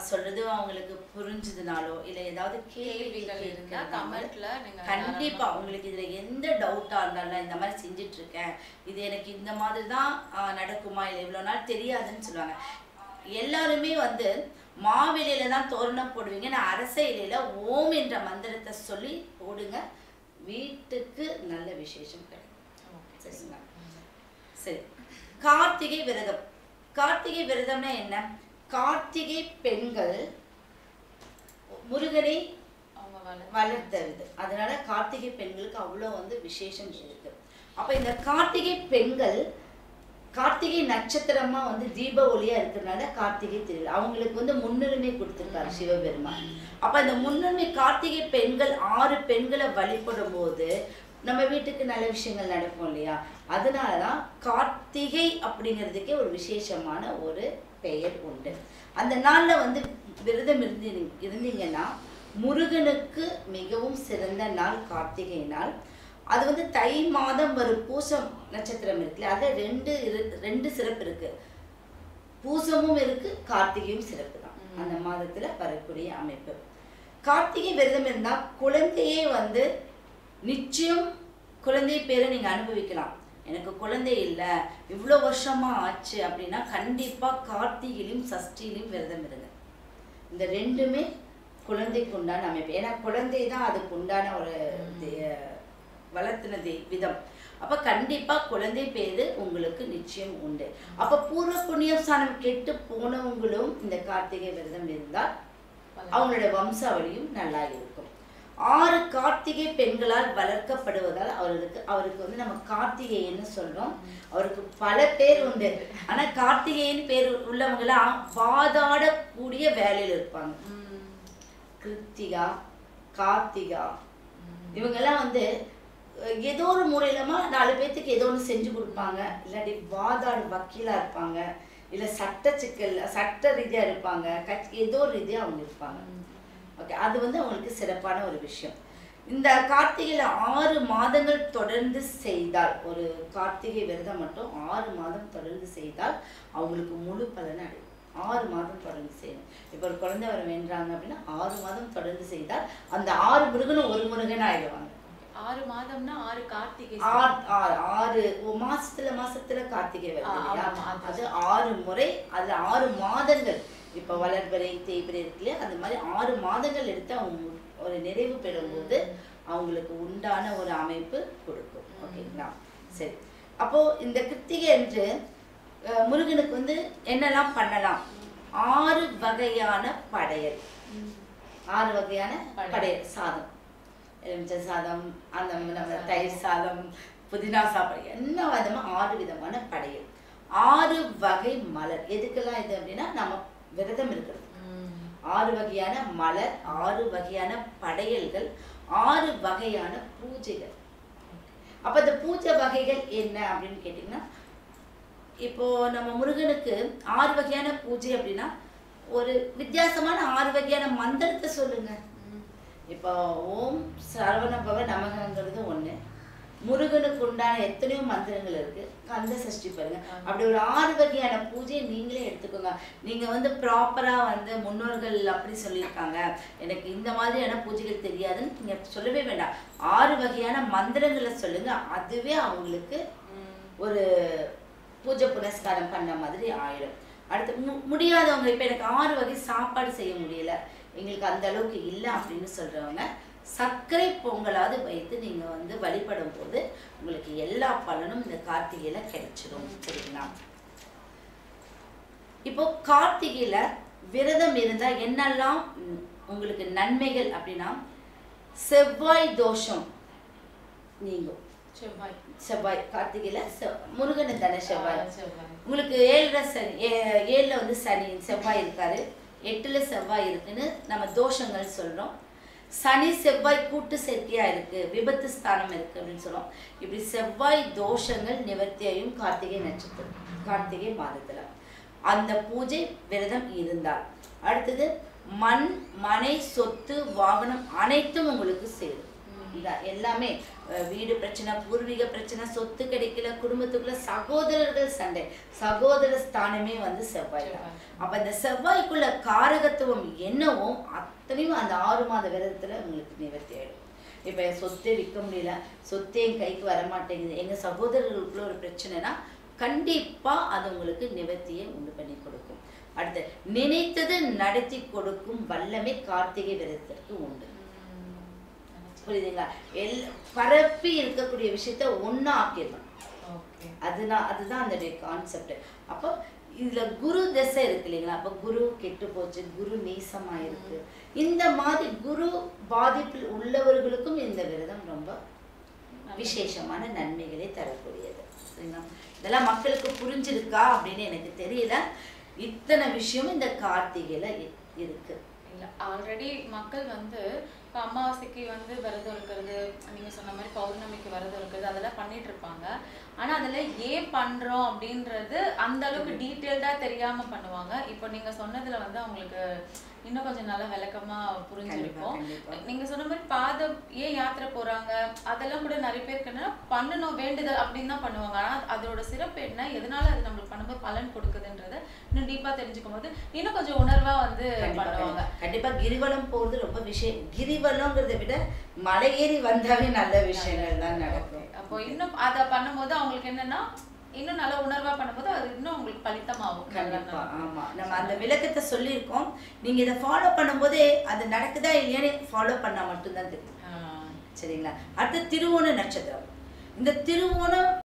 சொல்றது அவங்களுக்கு புரிஞ்சதுனாலோ இல்ல ஏதாவது கேள்விகள் கேள்விகள் இருந்தா இருந்தா கமெண்ட்ல நீங்க கண்டிப்பா உங்களுக்கு இதுல எந்த டவுட்டா இருந்தாலும் நான் இந்த மாதிரி செஞ்சுட்டு இருக்கேன் இது எனக்கு இந்த மாதிரி தான் ஆஹ், நடக்குமா இல்லை இவ்வளவு நாள் தெரியாதுன்னு சொல்லுவாங்க எல்லாருமே வந்து மாவிலையில தான் தோரணம் போடுவீங்க நான் அரச இலையில ஓம் என்ற மந்திரத்தை சொல்லி போடுங்க வீட்டுக்கு நல்ல விசேஷம் கிடைக்கும் சரிங்களா சரி கார்த்திகை விரதம் கார்த்திகை விரதம்னா என்ன கார்த்திகை பெண்கள் முருகனை அவங்க வள- வளர்த்தது அதனால கார்த்திகை பெண்களுக்கு அவ்வளோ வந்து விசேஷம் இருக்கு அப்ப இந்த கார்த்திகை பெண்கள் கார்த்திகை நட்சத்திரமா வந்து தீப ஒளியா இருக்கிறதுனால கார்த்திகை திருவிழா அவங்களுக்கு வந்து முன்னுரிமை கொடுத்திருக்காரு சிவபெருமான் அப்ப இந்த முன்னுரிமை கார்த்திகை பெண்கள் ஆறு பெண்களை வழிபடும் போது நம்ம வீட்டுக்கு நல்ல விஷயங்கள் நடக்கும் இல்லையா அதனாலதான் கார்த்திகை அப்படிங்கிறதுக்கே ஒரு விசேஷமான ஒரு பெயர் உண்டு அந்த நாள்ல வந்து விரதம் இருந்து இருந்தீங்கன்னா முருகனுக்கு மிகவும் சிறந்த நாள் கார்த்திகை நாள் அது வந்து தை மாதம் வரும் பூசம் நட்சத்திரம் இருக்குல்ல அது ரெண்டு இரு- ரெண்டு சிறப்பு இருக்கு பூசமும் இருக்கு கார்த்திகையும் சிறப்பு தான் அந்த மாதத்துல வரக்கூடிய அமைப்பு கார்த்திகை விரதம் இருந்தா குழந்தையே வந்து நிச்சயம் குழந்தை பேரை நீங்க அனுபவிக்கலாம் எனக்கு குழந்தை இல்லை இவ்வளோ வருஷமா ஆச்சு அப்படின்னா கண்டிப்பா கார்த்திகையிலும் சஷ்டியிலும் விரதம் இருங்க இந்த ரெண்டுமே குழந்தைக்கு உண்டான அமைப்பு ஏன்னா குழந்தை தான் அதுக்கு உண்டான ஒரு தே- வளர்த்துனது விதம் அப்ப கண்டிப்பா குழந்தை பேரு உங்களுக்கு நிச்சயம் உண்டு அப்ப பூர்வ புண்ணியம் ஸ்தானம் கெட்டு போனவங்களும் இந்த கார்த்திகை விரதம் இருந்தால் அவங்களோட வம்சாவளியும் நல்லா இருக்கும் ஆறு கார்த்திகை பெண்களால் வளர்க்கப்படுவதால் அவருக்கு அவருக்கு வந்து நம்ம கார்த்திகேயன்னு சொல்றோம் அவருக்கு பல பேர் உண்டு ஆனா கார்த்திகேயன் பேர் உள்ளவங்கலாம் வாதாடக்கூடிய வேலையில இருப்பாங்க ம். கிருத்திகா கார்த்திகா இவங்கெல்லாம் வந்து அஹ், ஏதோ ஒரு முறையிலமா நாலு பேர்த்துக்கு ஏதோ ஒன்று செஞ்சு கொடுப்பாங்க இல்லாட்டி வாதாடு வக்கீலா இருப்பாங்க இல்ல சட்ட சிக்கல் சட்ட ரீதியா இருப்பாங்க கட்சி ஏதோ ஒரு ரீதியா அவங்க இருப்பாங்க ஓகே அது வந்து அவங்களுக்கு சிறப்பான ஒரு விஷயம் இந்த கார்த்திகையில ஆறு மாதங்கள் தொடர்ந்து செய்தால் ஒரு கார்த்திகை விரதம் மட்டும் ஆறு மாதம் தொடர்ந்து செய்தால் அவங்களுக்கு முழு பலன் அடையும் ஆறு மாதம் தொடர்ந்து செய்யணும் இப்போ ஒரு குழந்தை வர வேண்டாங்க அப்படின்னா ஆறு மாதம் தொடர்ந்து செய்தால் அந்த ஆறு முருகனும் ஒரு முருகன் ஆயிடுவாங்க ஆறு மாதம்னா ஆறு கார்த்திகை ஆறு ஆறு ஆறு ஒரு மாசத்துல மாசத்துல கார்த்திகை வருது ஆ, இல்லையா ஆமா, அது. அது ஆறு முறை அது ஆறு மாதங்கள் இப்ப வளர்பிறை தேய்பிறை இருக்கு இல்லையா அந்த மாதிரி ஆறு மாதங்கள் எடுத்து அவங்க மு- ஒரு நிறைவு பெறும்போது அவங்களுக்கு உண்டான ஒரு அமைப்பு கொடுக்கும் ஓகேங்களா சரி அப்போ இந்த கிருத்திகை என்று அஹ், முருகனுக்கு வந்து என்னெல்லாம் பண்ணலாம் ஆறு வகையான படையல் ஆறு வகையான படையல். படையல் சாதம் எலுமிச்சை சாதம் அந்த நம்ம தயிர் சாதம் புதினா சாப்பாடு என்ன விதமா ஆறு விதமான படையல் ஆறு வகை மலர் எதுக்கெல்லாம் இது அப்படின்னா நம்ம விரதம் இருக்கிறது ஆறு வகையான மலர் ஆறு வகையான படையல்கள் ஆறு வகையான பூஜைகள் அப்ப இந்த பூஜை வகைகள் என்ன அப்படின்னு கேட்டிங்கன்னா இப்போ நம்ம முருகனுக்கு ஆறு வகையான பூஜை அப்படின்னா ஒரு வித்தியாசமான ஆறு வகையான மந்திரத்தை சொல்லுங்க இப்போ ஓம் சரவணபவ நமகங்கிறது ஒண்ணு முருகனுக்கு உண்டான எத்தனையோ மந்திரங்கள் இருக்கு கந்த சஷ்டி பாருங்க அப்படி ஒரு ஆறு வகையான பூஜையை நீங்களே எடுத்துக்கோங்க நீங்க வந்து ப்ராப்பரா வந்து முன்னோர்கள் அப்படி சொல்லியிருக்காங்க எனக்கு இந்த மாதிரியான பூஜைகள் தெரியாதுன்னு நீங்க சொல்லவே வேண்டாம் ஆறு வகையான மந்திரங்களை சொல்லுங்க அதுவே அவங்களுக்கு ஒரு பூஜை புனஸ்காரம் பண்ண மாதிரி ஆயிடும் அடுத்து மு- முடியாதவங்க இப்போ எனக்கு ஆறு வகை சாப்பாடு செய்ய முடியல எங்களுக்கு அந்த அளவுக்கு இல்லை அப்படின்னு சொல்றவங்க சர்க்கரை பொங்கலாவது வைத்து நீங்க வந்து வழிபடும் போது உங்களுக்கு எல்லா பலனும் இந்த கார்த்திகையில கிடைச்சிடும் சரிங்களா இப்போ கார்த்திகையில விரதம் இருந்தா என்னெல்லாம் ம், உங்களுக்கு நன்மைகள் அப்படின்னா செவ்வாய் தோஷம் நீங்கும் செவ்வாய் செவ்வாய் கார்த்திகையில செவ் முருகனு தானே செவ்வாய் ஆ, செவ்வாய் உங்களுக்கு ஏழரை சனி ஏ- ஏழுல வந்து சனி செவ்வாய் இருக்காரு எட்டுல செவ்வாய் இருக்குன்னு நம்ம தோஷங்கள் சொல்றோம் சனி செவ்வாய் கூட்டு சேர்க்கையா இருக்கு விபத்து ஸ்தானம் இருக்கு அப்படின்னு சொல்றோம் இப்படி செவ்வாய் தோஷங்கள் நிவர்த்தியாயும் கார்த்திகை நட்சத்திரம் கார்த்திகை மாதத்துல அந்த பூஜை விரதம் இருந்தால் அடுத்தது மண் மனை சொத்து வாகனம் அனைத்தும் உங்களுக்கு சேரும் ம். இந்த எல்லாமே அஹ், வீடு பிரச்சனை பூர்வீக பிரச்சனை சொத்து கிடைக்கல குடும்பத்துக்குள்ள சகோதரர்கள் சண்டை சகோதர ஸ்தானமே வந்து செவ்வாய் தான் அப்ப இந்த செவ்வாய்க்குள்ள காரகத்துவம் என்னவோ அத்தனையும் அந்த ஆறு மாத விரதத்துல உங்களுக்கு நிவர்த்தி ஆயிடும் இப்ப என் சொத்தே விற்க முடியல சொத்தே என் கைக்கு வர மாட்டேங்குது எங்க சகோதரர்களுக்குள்ள ஒரு பிரச்சனைனா கண்டிப்பா அது உங்களுக்கு நிவர்த்தியை உண்டு பண்ணி கொடுக்கும் அடுத்து நினைத்தது நடத்தி கொடுக்கும் வல்லமை கார்த்திகை விரதத்திற்கு உண்டு புரியுதுங்களா எல் பரப்பி இருக்கக்கூடிய விஷயத்த ஒண்ணா ஆக்கிடலாம் ஓகே அதுதான் அதுதான் அந்த கான்செப்ட் அப்போ இதுல குரு தசை இருக்கு இல்லைங்களா அப்போ குரு கெட்டு போச்சு குரு நீசமா இருக்கு இந்த மாதிரி குரு பாதிப்பில் உள்ளவர்களுக்கும் இந்த விரதம் ரொம்ப விசேஷமான நன்மைகளை தரக்கூடியது சரிங்களா இதெல்லாம் மக்களுக்கு புரிஞ்சிருக்கா அப்படின்னு எனக்கு தெரியல இத்தனை விஷயமும் இந்த கார்த்திகையில இ- இருக்கு இல்ல ஆல்ரெடி மக்கள் வந்து இப்போ அமாவாசைக்கு வந்து விரதம் இருக்கிறது நீங்க சொன்ன மாதிரி பௌர்ணமிக்கு விரதம் இருக்கிறது அதெல்லாம் பண்ணிட்டு இருப்பாங்க ஆனா அதுல ஏன் பண்றோம் அப்படின்றது அந்த அளவுக்கு டீட்டெயில்டா தெரியாம பண்ணுவாங்க இப்போ நீங்க சொன்னதுல வந்து அவங்களுக்கு இன்னும் கொஞ்சம் நல்லா விளக்கமா புரிஞ்சிருக்கும் கண்டிப்பா. நீங்க சொன்ன மாதிரி பாதம் ஏன் யாத்திரை போறாங்க அதெல்லாம் கூட நிறைய பேருக்கு என்னன்னா பண்ணணும் வேண்டுதல் அப்படின்னு தான் பண்ணுவாங்க ஆனா அதோட சிறப்பு என்ன எதனால அது நம்மளுக்கு பண்ணும்போது பலன் கொடுக்குதுன்றத இன்னும் டீப்பா தெரிஞ்சுக்கும் போது இன்னும் கொஞ்சம் உணர்வா வந்து கண்டிப்பா, பண்ணுவாங்க கண்டிப்பா. கண்டிப்பா கிரிவலம் போறது ரொம்ப விஷயம் கிரிவலம்ங்கிறத விட மலை ஏறி வந்தாவே நல்ல விஷயங்கள் தான் நடக்கும் அப்போ இன்னும் அத பண்ணும்போது அவங்களுக்கு என்னன்னா இன்னும் நல்ல உணர்வா பண்ணும்போது அது இன்னும் உங்களுக்கு பலித்தமாகும் கண்டிப்பா ஆமா நம்ம அந்த விளக்கத்தை சொல்லியிருக்கோம் நீங்க இதை ஃபாலோ பண்ணும்போதே அது நடக்குதா இல்லையான்னு ஃபாலோ பண்ணா மட்டும்தான் தெரியும் ஆஹ் சரிங்களா அடுத்து திருவோண நட்சத்திரம் இந்த திருவோணம்